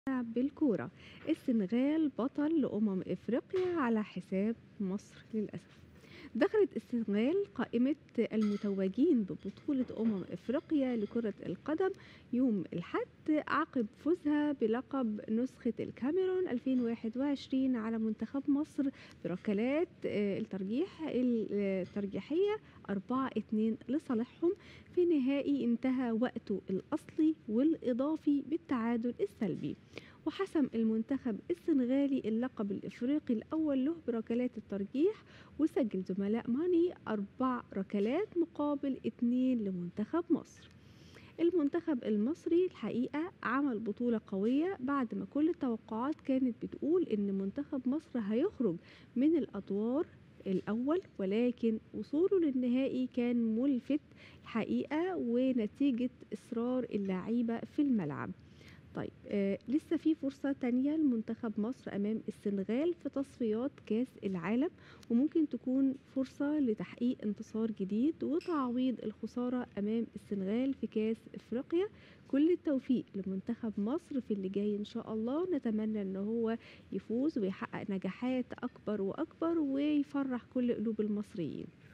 بالكورة السنغال بطل لأمم إفريقيا على حساب مصر للأسف دخلت السنغال قائمة المتوجين ببطولة أمم إفريقيا لكرة القدم يوم الحد عقب فوزها بلقب نسخة الكاميرون 2021 على منتخب مصر بركلات آه، الترجيح الترجيحية 4-2 لصالحهم في نهائي انتهى وقته الأصلي والإضافي بالتعادل السلبي وحسم المنتخب السنغالي اللقب الإفريقي الأول له بركلات الترجيح وسجل زملاء ماني أربع ركلات مقابل اتنين لمنتخب مصر المنتخب المصري الحقيقة عمل بطولة قوية بعد ما كل التوقعات كانت بتقول إن منتخب مصر هيخرج من الأدوار الأول ولكن وصوله للنهائي كان ملفت الحقيقة ونتيجة إصرار اللعيبة في الملعب طيب آه لسه في فرصة تانية لمنتخب مصر أمام السنغال في تصفيات كأس العالم وممكن تكون فرصة لتحقيق انتصار جديد وتعويض الخسارة أمام السنغال في كأس إفريقيا كل التوفيق لمنتخب مصر في اللي جاي إن شاء الله نتمنى إن هو يفوز ويحقق نجاحات أكبر وأكبر ويفرح كل قلوب المصريين